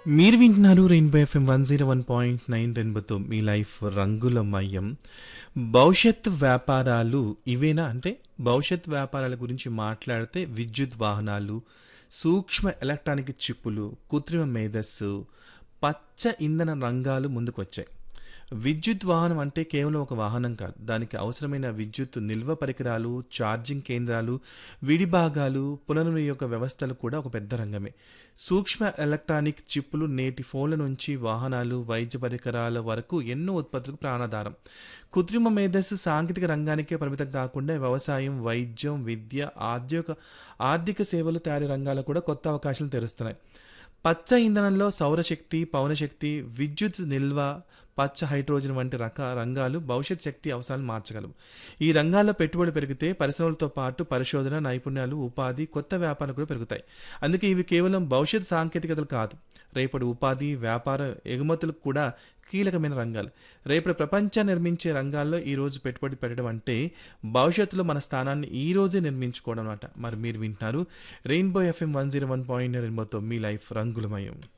మీరు వింటున్నారు rainbow FM one zero one point nine రెయిన్బోతో మీ లైఫ్ రంగులమయం భవిష్యత్ వ్యాపారాలు ఇవేనా అంటే భవిష్యత్ వ్యాపారాల గురించి మాట్లాడితే విద్యుత్ వాహనాలు సూక్ష్మ ఎలక్ట్రానిక్ చిప్పులు కృత్రిమ మేధస్సు పచ్చ ఇంధన రంగాలు ముందుకొచ్చాయి విద్యుత్ వాహనం అంటే కేవలం ఒక వాహనం కాదు దానికి అవసరమైన విద్యుత్ నిల్వ పరికరాలు ఛార్జింగ్ కేంద్రాలు విడిభాగాలు పునర్వినియోగ వ్యవస్థలు కూడా ఒక పెద్ద రంగమే సూక్ష్మ ఎలక్ట్రానిక్ చిప్పులు నేటి ఫోన్ల నుంచి వాహనాలు వైద్య పరికరాల వరకు ఎన్నో ఉత్పత్తులకు ప్రాణాధారం కృత్రిమ మేధస్సు సాంకేతిక రంగానికే పరిమితం కాకుండా వ్యవసాయం వైద్యం విద్య ఆర్థిక ఆర్థిక సేవలు తయారీ రంగాలు కూడా కొత్త అవకాశాలు తెరుస్తున్నాయి పచ్చ ఇంధనంలో సౌరశక్తి పవనశక్తి విద్యుత్ నిల్వ పచ్చ హైడ్రోజన్ వంటి రక రంగాలు భవిష్యత్ శక్తి అవసరాలను మార్చగలవు ఈ రంగాల్లో పెట్టుబడి పెరిగితే పరిశ్రమలతో పాటు పరిశోధన నైపుణ్యాలు ఉపాధి కొత్త వ్యాపారాలు కూడా పెరుగుతాయి అందుకే ఇవి కేవలం భవిష్యత్ సాంకేతికతలు కాదు రేపటి ఉపాధి వ్యాపార ఎగుమతులకు కూడా కీలకమైన రంగాలు రేపటి ప్రపంచాన్ని నిర్మించే రంగాల్లో ఈ రోజు పెట్టుబడి పెట్టడం అంటే భవిష్యత్తులో మన స్థానాన్ని ఈ రోజే నిర్మించుకోవడం అనమాట మరి మీరు వింటున్నారు rainbow FM one zero one point రెయిన్బోతో మీ లైఫ్ రంగులమయం